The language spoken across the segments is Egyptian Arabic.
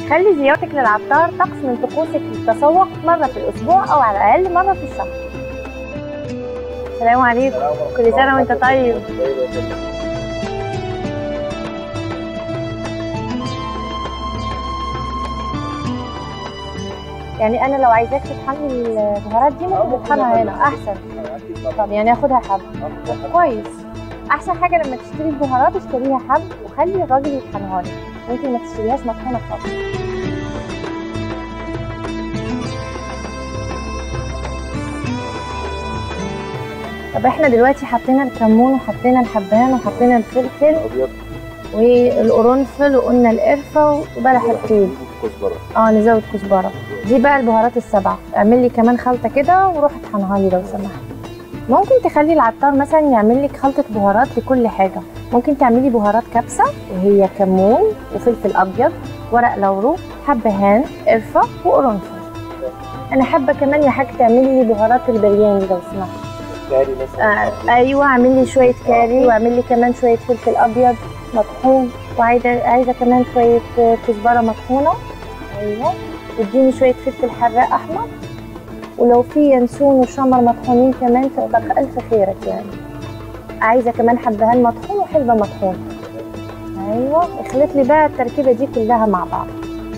خلي زيارتك للعطار طقس من طقوسك للتسوق مرة في الأسبوع أو على الأقل مرة في الشهر السلام عليكم كل سنة وأنت طيب يعني أنا لو عايزاك تطحني البهارات دي ممكن تطحنها هنا أحسن طب يعني آخدها حب كويس أحسن حاجة لما تشتري البهارات اشتريها حب وخلي الراجل يطحنها لك ممكن ما تشتريهاش مطحونة خالص طب احنا دلوقتي حطينا الكمون وحطينا الحبهان وحطينا الفلفل ابيض والقرنفل وقلنا القرفة وبلح الطيب كزبره اه نزود كزبرة دي بقى البهارات السبعة اعمل لي كمان خلطة كده وروح اطحنها لي لو سمحت ممكن تخلي العطار مثلا يعمل لك خلطة بهارات لكل حاجة ممكن تعملي بهارات كبسة وهي كمون وفلفل أبيض ورق لورو حبهان قرفة وقرنفل أنا حابة كمان يا حاج تعملي لي بهارات البرياني لو سمحت كاري مثلا آه ايوه اعمل لي شويه كاري واعمل لي كمان شويه فلفل ابيض مطحون وعايزه عايزه كمان شويه آه، كزبره مطحونه ايوه واديني شويه فلفل حراق احمر ولو في ينسون وشمر مطحونين كمان كتر الف خيرك يعني عايزه كمان حبهان مطحون وحلبه مطحون ايوه اخلط لي بقى التركيبه دي كلها مع بعض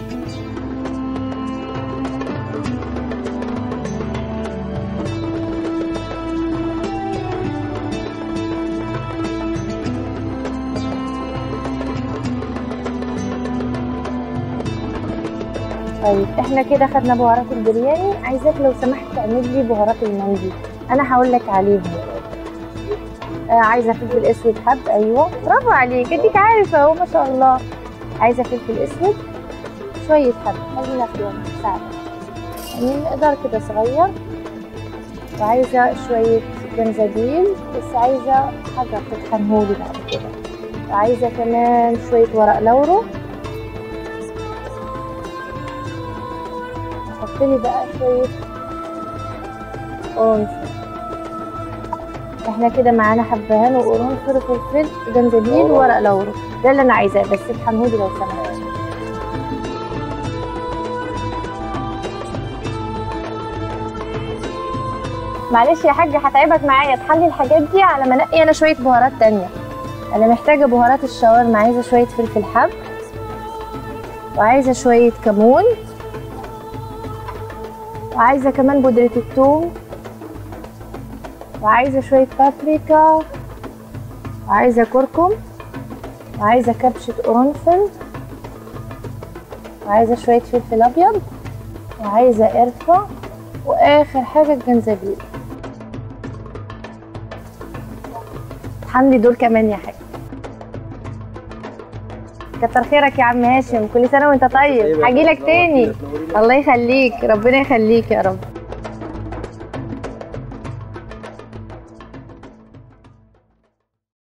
طيب احنا كده خدنا بهارات البرياني عايزاك لو سمحت تعمل لي بهارات المندي انا هقول لك عليهم آه عايزه فلفل اسود حب ايوه برافو عليك اديك عارفه اهو ما شاء الله عايزه فلفل اسود شويه حب خلينا فيهم ساعده يعني مقدار كده صغير وعايزه شويه جنزبيل بس عايزه حاجه تطحنهولي بعد كده وعايزه كمان شويه ورق لورو حط لي بقى شويه قرنفل احنا كده معانا حبهان وقرنفل وفلفل وجنزبيل وورق لورو ده اللي انا عايزاه بس اطحنهولي لو سمحت معلش يا حاج هتعبك معايا تحلي الحاجات دي على ما انقي انا شويه بهارات تانية انا محتاجه بهارات الشاورما عايزه شويه فلفل حب وعايزه شويه كمون وعايزه كمان بودره الثوم وعايزه شويه بابريكا وعايزه كركم وعايزه كبشه قرنفل وعايزه شويه فلفل ابيض وعايزه قرفه واخر حاجه الجنزبيل حملي دول كمان يا حاج كتر خيرك يا عم هاشم كل سنه وانت طيب هجيلك تاني الله يخليك ربنا يخليك يا رب